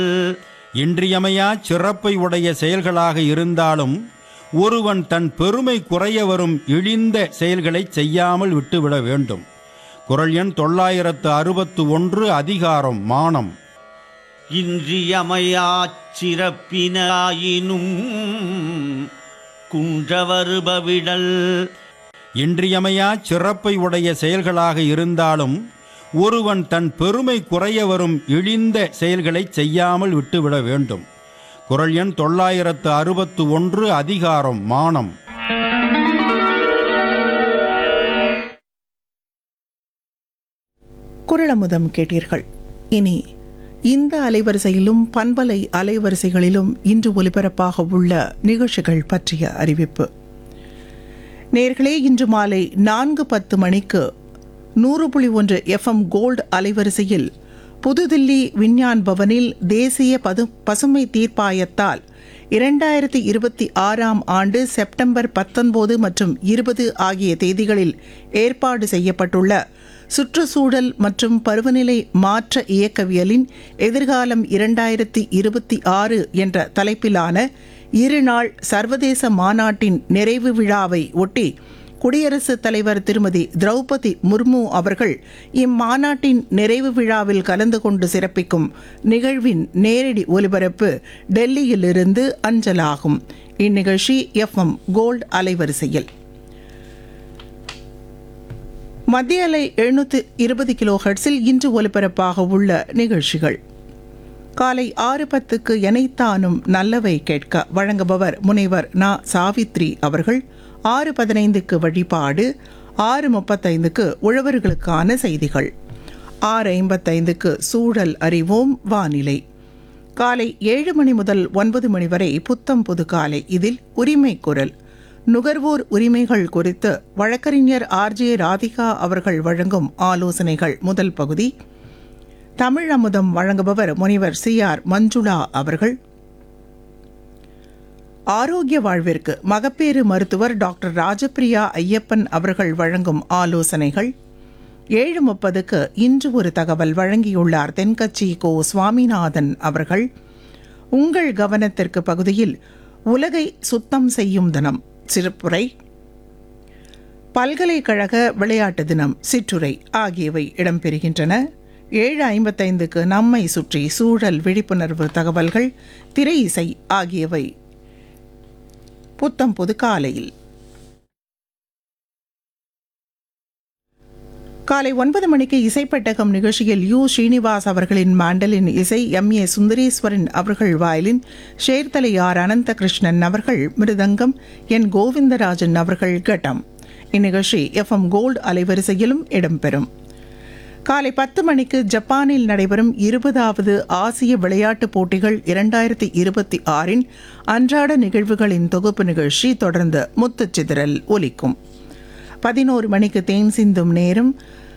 இன்றியமையா சிறப்பை உடைய செயல்களாக இருந்தாலும் ஒருவன் தன் பெருமை குறைய வரும் இழிந்த செயல்களை செய்யாமல் விட்டுவிட வேண்டும் குரல் எண் தொள்ளாயிரத்து அறுபத்து ஒன்று அதிகாரம் மானம் இன்றியமையாச் சிறப்பினாயினும் குன்றவருபவிடல் இன்றியமையா சிறப்பை உடைய செயல்களாக இருந்தாலும் ஒருவன் தன் பெருமை குறைய வரும் இழிந்த செயல்களை செய்யாமல் விட்டுவிட வேண்டும் குரல் எண் தொள்ளாயிரத்து அறுபத்து ஒன்று அதிகாரம் மானம் குரலமுதம் கேட்டீர்கள் இனி இந்த அலைவரிசையிலும் பண்பலை அலைவரிசைகளிலும் இன்று ஒலிபரப்பாக உள்ள நிகழ்ச்சிகள் பற்றிய அறிவிப்பு நேர்களே இன்று மாலை நான்கு பத்து மணிக்கு நூறு புள்ளி ஒன்று எஃப்எம் கோல்டு அலைவரிசையில் புதுதில்லி விஞ்ஞான் பவனில் தேசிய பது பசுமை தீர்ப்பாயத்தால் இரண்டாயிரத்தி இருபத்தி ஆறாம் ஆண்டு செப்டம்பர் பத்தொன்பது மற்றும் இருபது ஆகிய தேதிகளில் ஏற்பாடு செய்யப்பட்டுள்ள சுற்றுச்சூழல் மற்றும் பருவநிலை மாற்ற இயக்கவியலின் எதிர்காலம் இரண்டாயிரத்தி இருபத்தி ஆறு என்ற தலைப்பிலான இருநாள் சர்வதேச மாநாட்டின் நிறைவு விழாவை ஒட்டி குடியரசுத் தலைவர் திருமதி திரௌபதி முர்மு அவர்கள் இம்மாநாட்டின் நிறைவு விழாவில் கலந்து கொண்டு சிறப்பிக்கும் நிகழ்வின் நேரடி ஒலிபரப்பு டெல்லியிலிருந்து அஞ்சலாகும் இந்நிகழ்ச்சி எஃப்எம் கோல்ட் அலைவரிசையில் மத்திய அலை எழுநூற்று இருபது கிலோ ஹெர்ட்ஸில் இன்று ஒலிபரப்பாக உள்ள நிகழ்ச்சிகள் காலை ஆறு பத்துக்கு எனைத்தானும் நல்லவை கேட்க வழங்குபவர் முனைவர் நா சாவித்ரி அவர்கள் ஆறு பதினைந்துக்கு வழிபாடு ஆறு முப்பத்தைந்துக்கு உழவர்களுக்கான செய்திகள் ஆறு ஐம்பத்தைந்துக்கு சூழல் அறிவோம் வானிலை காலை ஏழு மணி முதல் ஒன்பது மணி வரை புத்தம் புது காலை இதில் உரிமை குரல் நுகர்வோர் உரிமைகள் குறித்து வழக்கறிஞர் ஆர்ஜே ராதிகா அவர்கள் வழங்கும் ஆலோசனைகள் முதல் பகுதி தமிழ் அமுதம் வழங்குபவர் முனிவர் சி ஆர் மஞ்சுளா அவர்கள் ஆரோக்கிய வாழ்விற்கு மகப்பேறு மருத்துவர் டாக்டர் ராஜபிரியா ஐயப்பன் அவர்கள் வழங்கும் ஆலோசனைகள் ஏழு முப்பதுக்கு இன்று ஒரு தகவல் வழங்கியுள்ளார் தென்கட்சி கோ சுவாமிநாதன் அவர்கள் உங்கள் கவனத்திற்கு பகுதியில் உலகை சுத்தம் செய்யும் தினம் சிறப்புரை பல்கலைக்கழக விளையாட்டு தினம் சிற்றுரை ஆகியவை இடம்பெறுகின்றன ஏழு ஐம்பத்தைந்துக்கு நம்மை சுற்றி சூழல் விழிப்புணர்வு தகவல்கள் திரை இசை ஆகியவை புத்தம் புது காலையில் காலை ஒன்பது மணிக்கு இசைப்பெட்டகம் நிகழ்ச்சியில் யு ஸ்ரீனிவாஸ் அவர்களின் மாண்டலின் இசை எம் ஏ சுந்தரேஸ்வரன் அவர்கள் வாயிலின் ஷேர்தலை ஆர் அனந்தகிருஷ்ணன் அவர்கள் மிருதங்கம் என் கோவிந்தராஜன் அவர்கள் கட்டம் இந்நிகழ்ச்சி எஃப்எம் கோல்டு அலைவரிசையிலும் இடம்பெறும் காலை பத்து மணிக்கு ஜப்பானில் நடைபெறும் இருபதாவது ஆசிய விளையாட்டுப் போட்டிகள் இரண்டாயிரத்தி இருபத்தி ஆறின் அன்றாட நிகழ்வுகளின் தொகுப்பு நிகழ்ச்சி தொடர்ந்து முத்துச்சிதறல் ஒலிக்கும் பதினோரு மணிக்கு தேன் சிந்தும் நேரம்